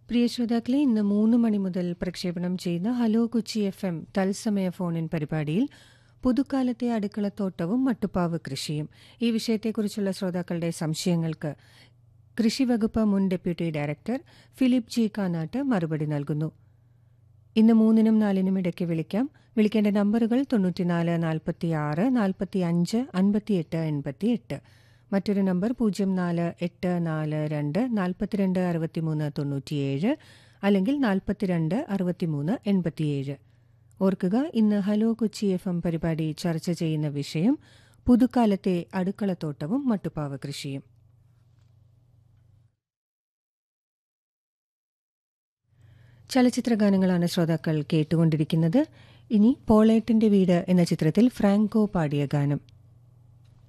പ്രിയ ശ്രോതാക്കളെ ഇന്ന് മൂന്ന് മണി മുതൽ പ്രക്ഷേപണം ചെയ്യുന്ന ഹലോ കൊച്ചി എഫ് എം തത്സമയ ഫോണിൻ പരിപാടിയിൽ പുതുക്കാലത്തെ അടുക്കളത്തോട്ടവും മട്ടുപ്പാവ് കൃഷിയും ഈ വിഷയത്തെക്കുറിച്ചുള്ള ശ്രോതാക്കളുടെ സംശയങ്ങൾക്ക് കൃഷി വകുപ്പ് മുൻ deputy director Philip G Kanatt മറുപടി നൽകുന്നു ഇന്ന് മൂന്നിനും നാലിനും ഇടയ്ക്ക് വിളിക്കാം വിളിക്കേണ്ട നമ്പറുകൾ തൊണ്ണൂറ്റിനാല് നാൽപ്പത്തി ആറ് നാൽപ്പത്തി അഞ്ച് അൻപത്തിയെട്ട് എൺപത്തിയെട്ട് മറ്റൊരു നമ്പർ പൂജ്യം നാല് എട്ട് നാല് രണ്ട് നാൽപ്പത്തിരണ്ട് അറുപത്തിമൂന്ന് തൊണ്ണൂറ്റിയേഴ് അല്ലെങ്കിൽ നാൽപ്പത്തിരണ്ട് അറുപത്തിമൂന്ന് എൺപത്തിയേഴ് ഓർക്കുക ഇന്ന് ഹലോ കൊച്ചി എഫ് എം പരിപാടി ചർച്ച ചെയ്യുന്ന വിഷയം പുതുക്കാലത്തെ അടുക്കളത്തോട്ടവും മട്ടുപ്പാവ് കൃഷിയും ചലച്ചിത്രഗാനങ്ങളാണ് ശ്രോതാക്കൾ കേട്ടുകൊണ്ടിരിക്കുന്നത് ഇനി പോളേട്ടിന്റെ വീട് എന്ന ചിത്രത്തിൽ ഫ്രാങ്കോ പാടിയ ഗാനം